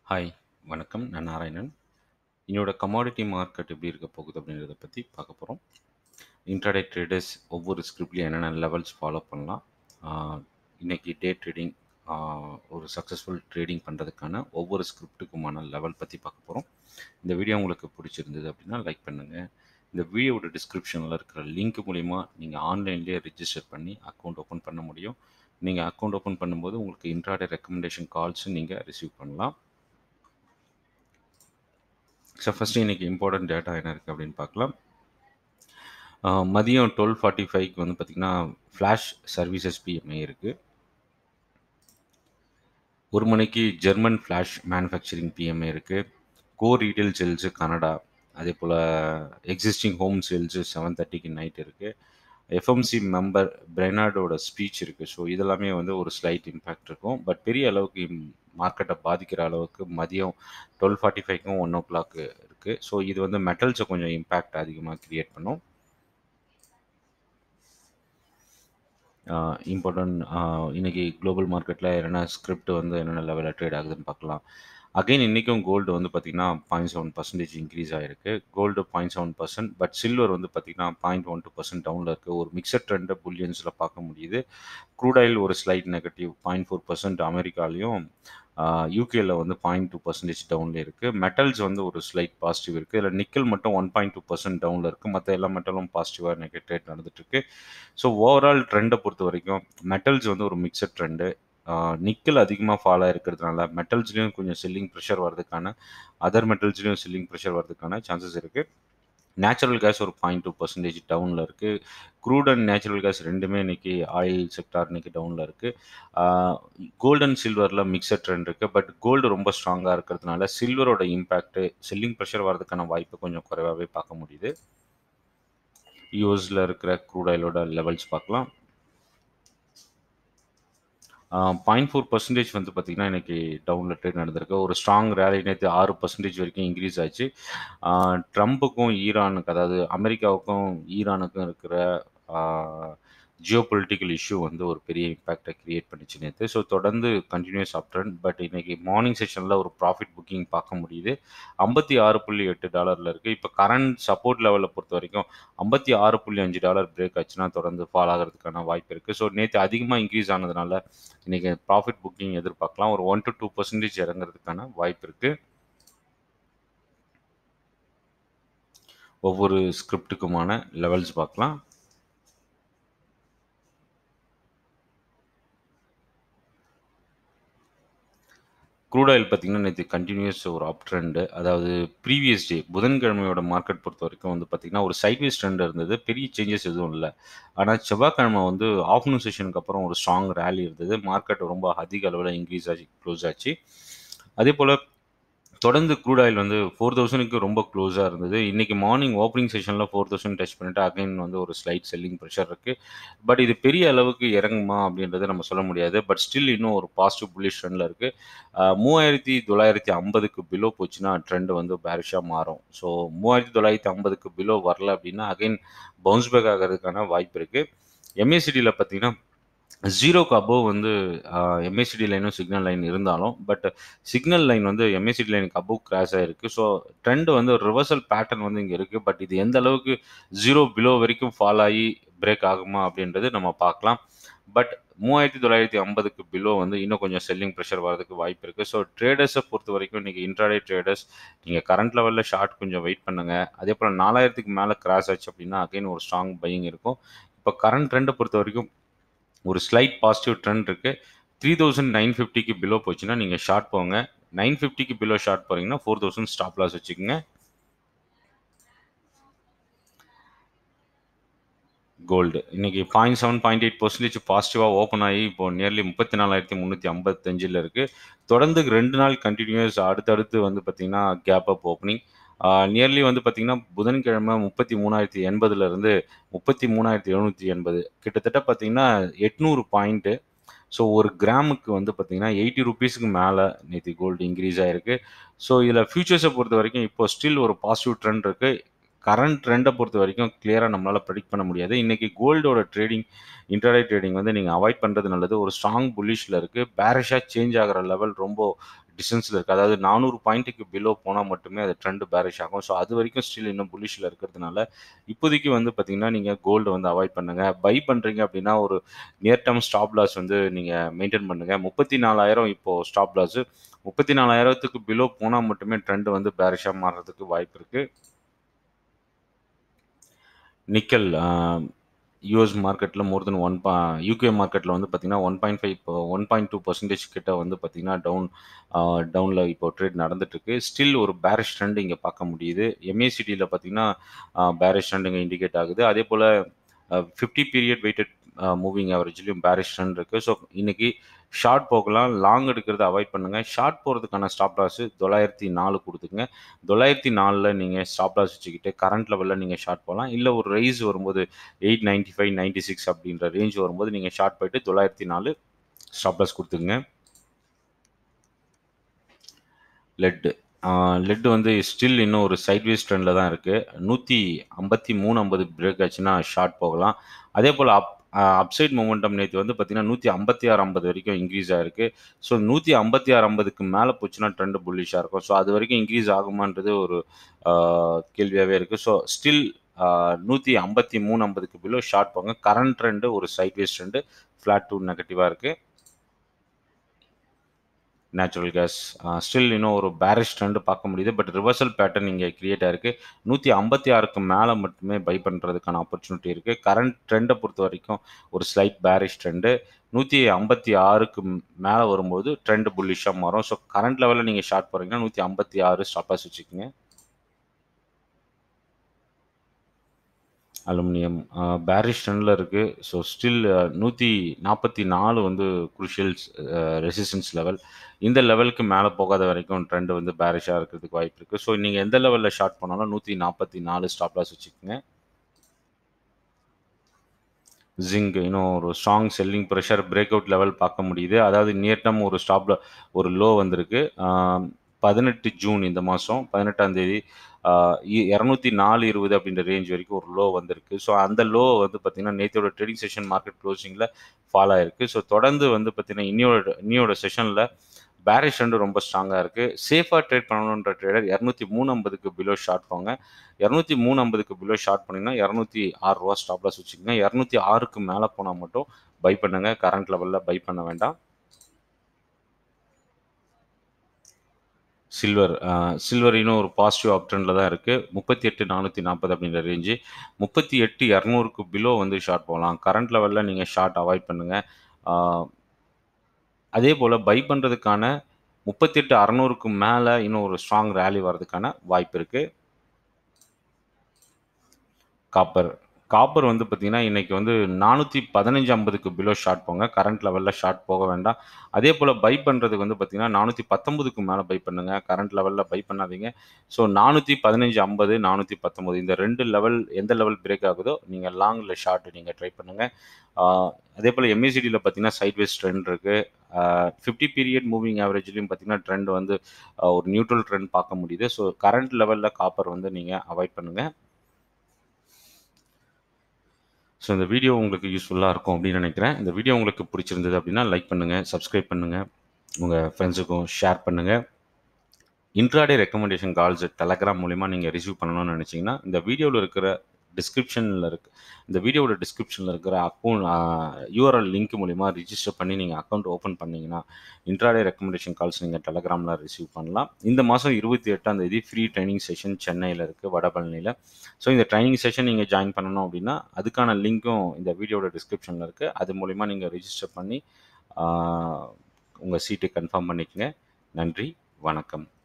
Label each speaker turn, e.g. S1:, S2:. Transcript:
S1: hi வணக்கம் நான் நாராயணன் என்னோட கமாடிட்டி மார்க்கெட் எப்படி இருக்க போகுது அப்படின்றத பற்றி பார்க்க போகிறோம் இன்ட்ராடே ட்ரேடர்ஸ் ஒவ்வொரு ஸ்கிரிப்ட்லையும் என்னென்ன லெவல்ஸ் ஃபாலோ பண்ணலாம் ஆஹ் இன்னைக்கு டே ட்ரேடிங் ஒரு சக்ஸஸ்ஃபுல் ட்ரேடிங் பண்ணுறதுக்கான ஒவ்வொரு ஸ்கிரிப்ட்டுக்குமான லெவல் பற்றி பார்க்க போகிறோம் இந்த வீடியோ உங்களுக்கு பிடிச்சிருந்தது அப்படின்னா லைக் பண்ணுங்கள் இந்த வீடியோவோட டிஸ்கிரிப்ஷனில் இருக்கிற லிங்க் மூலிமா நீங்கள் ஆன்லைன்லேயே ரிஜிஸ்டர் பண்ணி அக்கௌண்ட் ஓப்பன் பண்ண முடியும் நீங்கள் அக்கௌண்ட் ஓப்பன் பண்ணும்போது உங்களுக்கு இன்ட்ராடே ரெக்கமெண்டேஷன் கால்ஸும் நீங்கள் ரிசீவ் பண்ணலாம் ஸோ ஃபஸ்ட்டு இன்றைக்கி இம்பார்ட்டன்ட் டேட்டா என்ன இருக்குது அப்படின்னு பார்க்கலாம் ஆஹ் மதியம் டுவெல் ஃபார்ட்டி ஃபைவ்க்கு வந்து பார்த்திங்கன்னா ஃப்ளாஷ் சர்வீசஸ் பிஎம்ஐ இருக்குது ஒரு மணிக்கு ஜெர்மன் ஃப்ளாஷ் மேனுஃபேக்சரிங் பிஎம்ஐ இருக்குது கோ ரீட்டைல் சேல்ஸு கனடா அதே போல் எக்ஸிஸ்டிங் ஹோம் சேல்ஸு செவன் தேர்ட்டிக்கு நைட் இருக்குது எஃப்எம்சி மெம்பர் பிரெனார்டோட ஸ்பீச் இருக்குது ஸோ இதெல்லாமே வந்து ஒரு ஸ்லைட் இம்பேக்ட் இருக்கும் பட் பெரிய அளவுக்கு மார்க்கெட்டை பாதிக்கிற அளவுக்கு மதியம் டுவெல் ஃபார்ட்டி ஃபைவ்க்கும் ஒன் ஓ கிளாக் இருக்குது ஸோ இது வந்து மெட்டல்ஸை கொஞ்சம் இம்பேக்ட் அதிகமாக க்ரியேட் பண்ணும் இம்பார்ட்டன்ட் இன்னைக்கு குளோபல் மார்க்கெட்டில் என்னென்ன ஸ்கிரிப்ட் வந்து என்னென்ன லெவலில் ட்ரேட் ஆகுதுன்னு பார்க்கலாம் அகைன் இன்றைக்கும் கோல்டு வந்து பார்த்திங்கன்னா பாயிண்ட் செவன் பர்சன்டேஜ் இன்க்ரீஸ் ஆகிருக்கு gold point seven percent but silver வந்து பார்த்திங்கன்னா பாயிண்ட் ஒன் டூ பர்சன்ட் டவுனில் இருக்குது ஒரு மிக்சட் ட்ரெண்டை புல்லியன்ஸில் பார்க்க முடியுது க்ரூட் ஆயில் ஒரு slight negative point four percent அமெரிக்காலையும் யூகேல வந்து பாயிண்ட் டூ பர்சன்டேஜ் டவுனில் இருக்குது மெட்டல்ஸ் வந்து ஒரு ஸ்லைட் பாசிட்டிவ் இருக்குது இதில் நிக்கல் மட்டும் ஒன் பாயிண்ட் டூ பர்சன்ட் டவுனில் இருக்குது மற்ற எல்லா மெட்டலும் பாசிட்டிவாக நெகட்டிவ் நடந்துட்டுருக்கு ஸோ ஓவரால் ட்ரெண்டை பொறுத்த வரைக்கும் மெட்டல்ஸ் வந்து ஒரு மிக்சட் ட்ரெண்டு நிக்கல் அதிகமாக ஃபாலோ இருக்கிறதுனால மெட்டல்ஸ்லேயும் கொஞ்சம் செல்லிங் ப்ரெஷர் வர்றதுக்கான அதர் மெட்டல்ஸ்லேயும் செல்லிங் ப்ரெஷர் வர்றதுக்கான சான்சஸ் இருக்குது நேச்சுரல் கேஸ் ஒரு பாயிண்ட் டூ பர்சன்டேஜ் டவுனில் இருக்குது க்ரூட் அண்ட் நேச்சுரல் கேஸ் ரெண்டுமே இன்னைக்கு ஆயில் செக்டார் இன்னைக்கு டவுனில் இருக்குது கோல்டு அண்ட் சில்வரில் மிக்சட் ட்ரெண்ட் இருக்குது பட் கோல்டு ரொம்ப ஸ்ட்ராங்காக இருக்கிறதுனால சில்வரோட இம்பேக்ட் செல்லிங் ப்ரெஷர் வர்றதுக்கான வாய்ப்பு கொஞ்சம் குறைவாகவே பார்க்க முடியுது யூஎஸில் இருக்கிற க்ரூட் ஆயிலோட லெவல்ஸ் பார்க்கலாம் பாயிண்ட் ஃபோர் பர்சன்டேஜ் வந்து பார்த்திங்கன்னா இன்றைக்கி டவுனில் ட்ரேட் நடந்திருக்கு ஒரு ஸ்ட்ராங் ரேலி நேற்று ஆறு பர்சன்டேஜ் வரைக்கும் இன்க்ரீஸ் ஆச்சு ட்ரம்ப்புக்கும் ஈரானுக்கு அதாவது அமெரிக்காவுக்கும் ஈரானுக்கும் இருக்கிற ஜியோ பொலிட்டிக்கல் இஷ்யூ வந்து ஒரு பெரிய இம்பேக்டை க்ரியேட் பண்ணிச்சு நேற்று ஸோ தொடர்ந்து கண்டினியூஸ் அப் ட்ரெண்ட் பட் இன்றைக்கி மார்னிங் செஷனில் ஒரு ப்ராஃபிட் புக்கிங் பார்க்க முடியுது ஐம்பத்தி ஆறு புள்ளி எட்டு டாலரில் இருக்குது இப்போ கரண்ட் சப்போர்ட் லெவலில் பொறுத்த வரைக்கும் ஐம்பத்தி ஆறு புள்ளி அஞ்சு டாலர் பிரேக் ஆச்சுன்னா தொடர்ந்து ஃபால் ஆகிறதுக்கான வாய்ப்பு இருக்குது ஸோ நேற்று அதிகமாக இன்க்ரீஸ் ஆனதுனால இன்றைக்கி ப்ராஃபிட் புக்கிங் எதிர்பார்க்கலாம் ஒரு ஒன் டு டூ பர்சன்டேஜ் இறங்குறதுக்கான வாய்ப்பு இருக்குது ஒவ்வொரு ஸ்கிரிப்டுக்குமான லெவல்ஸ் பார்க்கலாம் க்ரூட் ஆயில் பார்த்தீங்கன்னா நேற்று கண்டினியூஸ் ஒரு அப் ட்ரெண்டு அதாவது ப்ரீவியஸ் டே புதன்கிழமையோட மார்க்கெட் பொறுத்த வரைக்கும் வந்து பார்த்திங்கன்னா ஒரு சைட்வேஸ் ட்ரெண்ட் இருந்தது பெரிய சேஞ்சஸ் எதுவும் இல்லை ஆனால் செவ்வாய்க்கிழமை வந்து ஆஃப்டர்நூன் செஷனுக்கு அப்புறம் ஒரு ஸ்ட்ராங் ரேலி இருந்தது மார்க்கெட் ரொம்ப அதிக அளவில் இன்க்ரீஸ் ஆச்சு க்ளோஸ் ஆச்சு அதே போல் தொடர்ந்து க்ரூட் ஆயில் வந்து ஃபோர் தௌசண்ட்க்கு ரொம்ப க்ளோஸாக இருந்தது இன்றைக்கி மார்னிங் ஓப்பனிங் செஷனில் ஃபோர் தௌசண்ட் டச் பண்ணிட்டு அகைன் வந்து ஒரு ஸ்லைட் செல்லிங் ப்ரெஷர் இருக்குது பட் இது பெரிய அளவுக்கு இறங்குமா அப்படின்றத நம்ம சொல்ல முடியாது பட் ஸ்டில் இன்னும் ஒரு பாசிட்டிவ் புல்லிஷ் ட்ரெண்டில் இருக்குது மூவாயிரத்தி தொள்ளாயிரத்தி ஐம்பதுக்கு பிலோ போச்சுன்னா ட்ரெண்ட் வந்து பேரிஷாக மாறும் ஸோ மூவாயிரத்தி தொள்ளாயிரத்தி ஐம்பதுக்கு பிலோ வரல அப்படின்னா அகைன் பவுன்ஸ் பேக் ஆகிறதுக்கான வாய்ப்பு இருக்குது எம்ஏசிடியில் பார்த்தீங்கன்னா ஜீரோக்கு அபோவ் வந்து எம்ஏசிடி லைனும் சிக்னல் லைன் இருந்தாலும் பட் சிக்னல் லைன் வந்து எம்ஏசிடி லைனுக்கு அபோவ் கிராஷ் ஆகிருக்கு ஸோ ட்ரெண்ட் வந்து ரிவர்சல் பேட்டர்ன் வந்து இங்கே இருக்குது பட் இது எந்த அளவுக்கு ஜீரோ பிலோ வரைக்கும் ஃபால் ஆகி பிரேக் ஆகுமா அப்படின்றது நம்ம பார்க்கலாம் பட் மூவாயிரத்தி தொள்ளாயிரத்தி ஐம்பதுக்கு பிலோ வந்து இன்னும் கொஞ்சம் செல்லிங் ப்ரெஷர் வரதுக்கு வாய்ப்பு இருக்குது ஸோ ட்ரேடர்ஸை பொறுத்த வரைக்கும் இன்றைக்கி இன்ட்ராடே ட்ரேடர்ஸ் நீங்கள் கரண்ட் லெவலில் ஷார்ட் கொஞ்சம் வெயிட் பண்ணுங்கள் அதே போல் நாலாயிரத்துக்கு மேலே கிராஸ் ஆச்சு அப்படின்னா அகைன் ஒரு ஸ்ட்ராங் பையிங் இருக்கும் இப்போ கரண்ட் ட்ரெண்டை பொறுத்த வரைக்கும் ஒரு ஸ்லைட் பாசிட்டிவ் ட்ரெண்ட் இருக்குது த்ரீ தௌசண்ட் நைன் ஃபிஃப்டிக்கு பிலோ போச்சுன்னா நீங்கள் ஷார்ட் போங்க நைன் ஃபிஃப்டிக்கு பிலோ ஷார்ட் போகிறீங்கன்னா ஃபோர் தௌசண்ட் ஸ்டாப் லாஸ் வச்சுக்கோங்க கோல்டு இன்னைக்கு point seven point eight percentage பாசிட்டிவாக ஓப்பன் ஆகி இப்போ நியர்லி முப்பத்தி நாலாயிரத்தி முந்நூற்றி ஐம்பத்தஞ்சில் இருக்குது தொடர்ந்து ரெண்டு நாள் கண்டினியூஸ் அடுத்தடுத்து வந்து பார்த்திங்கன்னா கேப் அப் ஓப்பனிங் நியர்லி வந்து பார்த்திங்கன்னா புதன்கிழமை முப்பத்தி மூணாயிரத்தி எண்பதுலேருந்து முப்பத்தி மூணாயிரத்தி எழுநூற்றி எண்பது கிட்டத்தட்ட பார்த்திங்கன்னா எட்நூறு பாயிண்ட்டு ஸோ ஒரு கிராமுக்கு வந்து பார்த்திங்கன்னா எயிட்டி ருபீஸுக்கு மேலே நேற்று கோல்டு இன்க்ரீஸ் ஆகிருக்கு ஸோ இதில் ஃபியூச்சர்ஸை பொறுத்த வரைக்கும் இப்போ ஸ்டில் ஒரு பாசிட்டிவ் ட்ரெண்ட் இருக்குது கரண்ட் ட்ரெண்டை பொறுத்த வரைக்கும் கிளியராக நம்மளால் ப்ரெடிக்ட் பண்ண முடியாது இன்றைக்கி கோல்டோட ட்ரேடிங் இன்டர்டே ட்ரேடிங் வந்து நீங்கள் அவாய்ட் பண்ணுறது நல்லது ஒரு ஸ்ட்ராங் புல்லிஷில் இருக்குது பேரிஷாக சேஞ்ச் ஆகிற லெவல் ரொம்ப டிஸ்டன்ஸில் இருக்குது அதாவது நானூறு பாயிண்ட்டுக்கு பிலோ போனால் மட்டுமே அது ட்ரெண்ட் பேரிஷ் ஆகும் ஸோ அது வரைக்கும் ஸ்டில் இன்னும் புல்லிஷில் இருக்கிறதுனால இப்போதைக்கு வந்து பார்த்தீங்கன்னா நீங்கள் கோல்டு வந்து அவாய்ட் பண்ணுங்கள் பை பண்ணுறீங்க அப்படின்னா ஒரு நியர் டேர்ம் ஸ்டாப் லாஸ் வந்து நீங்கள் மெயின்டைன் பண்ணுங்கள் முப்பத்தி நாலாயிரம் இப்போது ஸ்டாப் லாஸு முப்பத்தி நாலாயிரத்துக்கு பிலோ போனால் மட்டுமே ட்ரெண்ட் வந்து பேரிஷாக மாறுறதுக்கு வாய்ப்பு இருக்குது நிக்கல் யூஎஸ் மார்க்கெட்டில் மோர் தென் ஒன் பா யூகே மார்க்கெட்டில் வந்து பார்த்தீங்கன்னா ஒன் பாயிண்ட் ஃபைவ் இப்போ ஒன் பாயிண்ட் டூ பர்சன்டேஜ் கிட்ட வந்து பார்த்தீங்கன்னா டவுன் டவுனில் இப்போ ட்ரேட் நடந்துட்டுருக்கு ஸ்டில் ஒரு பேரிஷ் ட்ரெண்ட் இங்கே பார்க்க முடியுது எம்ஏசிடியில் பார்த்தீங்கன்னா பேரிஷ் ட்ரெண்ட் இங்கே இண்டிகேட் ஆகுது அதே போல் ஃபிஃப்டி பீரியட் வெயிட்டட் மூவிங் ஆவரேஜ்லையும் பேரிஷ் ட்ரெண்ட் இருக்குது ஸோ இன்றைக்கி ஷார்ட் போகலாம் லாங் எடுக்கிறத அவாய்ட் பண்ணுங்கள் ஷார்ட் போகிறதுக்கான ஸ்டாப் லாஸ் தொள்ளாயிரத்தி நாலு கொடுத்துங்க தொள்ளாயிரத்தி நாலில் நீங்கள் ஸ்டாப் லாஸ் வச்சுக்கிட்டு கரண்ட் லெவலில் நீங்கள் ஷார்ட் போகலாம் இல்லை ஒரு ரைஸ் வரும்போது eight ninety five ninety six அப்படின்ற ரேஞ்ச் வரும்போது நீங்கள் ஷார்ட் போயிட்டு தொள்ளாயிரத்தி நாலு ஸ்டாப் லாஸ் கொடுத்துங்க லெட்டு லெட் வந்து ஸ்டில் இன்னும் ஒரு சைட்வேஸ் ட்ரெண்டில் தான் இருக்குது நூற்றி ஐம்பத்தி மூணு ஐம்பது பிரேக் ஆச்சுன்னா ஷார்ட் போகலாம் அதே போல் அப் அப்சைட் மூமெண்டம் நேற்று வந்து பார்த்தீங்கன்னா நூற்றி ஐம்பத்தி ஆறு ஐம்பது வரைக்கும் இன்க்ரீஸ் ஆகிருக்கு ஸோ நூற்றி ஐம்பத்தி ஆறு ஐம்பதுக்கு மேலே போச்சுன்னா ட்ரெண்டு புல்லிஷாக இருக்கும் ஸோ அது வரைக்கும் இன்க்ரீஸ் ஆகுமான்றது ஒரு கேள்வியாகவே இருக்குது ஸோ ஸ்டில் நூற்றி ஐம்பத்தி மூணு ஐம்பதுக்கு பிலோ ஷார்ட் போங்க கரண்ட் ட்ரெண்டு ஒரு சைட்வேஸ் ட்ரெண்டு ஃப்ளாட் டூ நெகட்டிவாக இருக்குது நேச்சுரல் கேஸ் ஸ்டில் இன்னும் ஒரு பேரிஷ் ட்ரெண்டு பார்க்க முடியுது பட் ரிவர்சல் பேட்டர்ன் இங்கே கிரியேட் ஆயிருக்கு நூற்றி ஐம்பத்தி ஆறுக்கு மேலே மட்டுமே பை பண்ணுறதுக்கான ஆப்பர்ச்சுனிட்டி இருக்குது கரண்ட் ட்ரெண்டை பொறுத்த வரைக்கும் ஒரு ஸ்லைட் பேரிஷ் ட்ரெண்டு நூற்றி ஐம்பத்தி ஆறுக்கு மேலே வரும்போது ட்ரெண்டு புல்லிஷாக மாறும் ஸோ கரண்ட் லெவலில் நீங்கள் ஷார்ட் போகிறீங்கன்னா நூற்றி ஐம்பத்தி ஆறு ஸ்டாப்பாஸ் வச்சுக்கோங்க அலுமினியம் பேரிஷ் ட்ரெண்டில் இருக்குது ஸோ ஸ்டில் நூற்றி நாற்பத்தி நாலு வந்து குருஷியல் ரெசிஸ்டன்ஸ் லெவல் இந்த லெவலுக்கு மேலே போகாத வரைக்கும் ட்ரெண்ட் வந்து பேரிஷாக இருக்கிறதுக்கு வாய்ப்பு இருக்குது ஸோ நீங்கள் எந்த லெவலில் ஷார்ட் பண்ணாலும் நூற்றி நாற்பத்தி நாலு ஸ்டாப் லாஸ் வச்சுக்கோங்க ஜிங்க் இன்னும் ஒரு strong selling pressure break out level பார்க்க முடியுது அதாவது நியர் டேர்ம் ஒரு ஸ்டாப்ல ஒரு லோ வந்திருக்கு பதினெட்டு ஜூன் இந்த மாதம் பதினெட்டாம் தேதி இரநூத்தி நாலு இருபது அப்படின்ற ரேஞ்ச் வரைக்கும் ஒரு லோ வந்திருக்கு ஸோ அந்த லோ வந்து பார்த்திங்கன்னா நேற்றோட ட்ரேடிங் செஷன் மார்க்கெட் க்ளோசிங்கில் ஃபால் ஆயிருக்கு ஸோ தொடர்ந்து வந்து பார்த்திங்கன்னா இன்னியோட இன்னியோட செஷனில் பேரிஷ் ரெண்டு ரொம்ப ஸ்ட்ராங்காக இருக்குது சேஃபாக ட்ரேட் பண்ணணுன்ற ட்ரேடர் இரநூத்தி மூணு ஐம்பதுக்கு பிலோ ஷார்ட் போங்க இரநூத்தி மூணு ஐம்பதுக்கு பிலோ ஷார்ட் பண்ணிங்கன்னா இரநூத்தி ஆறு ரூபா ஸ்டாப் லாஸ் வச்சுக்கோங்க இரநூத்தி ஆறுக்கு மேலே போனால் மட்டும் பை பண்ணுங்கள் கரண்ட் லெவலில் பை பண்ண வேண்டாம் சில்வர் சில்வர் இன்னும் ஒரு பாசிட்டிவ் ஆப்ஷனில் தான் இருக்குது முப்பத்தி எட்டு நானூற்றி நாற்பது அப்படின்ற ரேஞ்சு முப்பத்தி எட்டு இரநூறுக்கு பிலோ வந்து ஷார்ட் போகலாம் கரண்ட் லெவலில் நீங்கள் ஷார்ட் அவாய்ட் பண்ணுங்கள் அதே போல் பை பண்ணுறதுக்கான முப்பத்தெட்டு அறநூறுக்கு மேலே இன்னும் ஒரு ஸ்ட்ராங் ரேலி வர்றதுக்கான வாய்ப்பு இருக்குது காப்பர் காப்பர் வந்து பார்த்தீங்கன்னா இன்றைக்கி வந்து நானூற்றி பதினஞ்சு ஐம்பதுக்கு பிலோ ஷார்ட் போங்க கரண்ட் லெவலில் ஷார்ட் போக வேண்டாம் அதே போல் பை பண்ணுறதுக்கு வந்து பார்த்தீங்கன்னா நானூற்றி பத்தொம்பதுக்கு மேலே பை பண்ணுங்கள் கரண்ட் லெவலில் பை பண்ணாதீங்க ஸோ நானூற்றி பதினஞ்சு ஐம்பது நானூற்றி பத்தொம்பது இந்த ரெண்டு லெவல் எந்த லெவல் பிரேக் ஆகுதோ நீங்கள் லாங்கில் ஷார்ட் நீங்கள் ட்ரை பண்ணுங்கள் அதே போல் எம்ஏசிடியில் பார்த்தீங்கன்னா சைட்வேஸ் ட்ரெண்ட் இருக்குது ஃபிஃப்டி பீரியட் மூவிங் ஆவரேஜ்லையும் பார்த்தீங்கன்னா ட்ரெண்ட் வந்து ஒரு நியூட்ரல் ட்ரெண்ட் பார்க்க முடியுது ஸோ கரண்ட் லெவலில் காப்பர் வந்து நீங்கள் அவாய்ட் பண்ணுங்கள் ஸோ இந்த வீடியோ உங்களுக்கு யூஸ்ஃபுல்லாக இருக்கும் அப்படின்னு நினைக்கிறேன் இந்த வீடியோ உங்களுக்கு பிடிச்சிருந்தது அப்படின்னா லைக் பண்ணுங்கள் சப்ஸ்கிரைப் பண்ணுங்கள் உங்கள் ஃப்ரெண்ட்ஸுக்கும் ஷேர் பண்ணுங்கள் இன்ட்ராடே ரெக்கமெண்டேஷன் கால்ஸ் டெலகிராம் மூலிமா நீங்கள் ரிசீவ் பண்ணணும்னு நினச்சிங்கன்னா இந்த வீடியோவில் இருக்கிற டிஸ்கிரிப்ஷனில் இருக்கு இந்த வீடியோட டிஸ்கிரிப்ஷனில் இருக்கிற அக்கௌண்ட் யூஆர்எல் லிங்க் மூலிமா ரிஜிஸ்டர் பண்ணி நீங்கள் அக்கௌண்ட் ஓப்பன் பண்ணிங்கன்னா இன்ட்ராடே ரெக்கமெண்டேஷன் கால்ஸ் நீங்கள் டெலகிராமில் ரிசீவ் பண்ணலாம் இந்த மாதம் இருபத்தி எட்டாம் தேதி ஃப்ரீ ட்ரைனிங் செஷன் சென்னையில் இருக்குது வடபழனியில் ஸோ இந்த ட்ரைனிங் செஷன் நீங்கள் ஜாயின் பண்ணணும் அப்படின்னா அதுக்கான லிங்க்கும் இந்த வீடியோட டிஸ்கிரிப்ஷனில் இருக்குது அது மூலிமா நீங்கள் ரிஜிஸ்டர் பண்ணி உங்கள் சீட்டு கன்ஃபார்ம் பண்ணிக்கங்க நன்றி வணக்கம்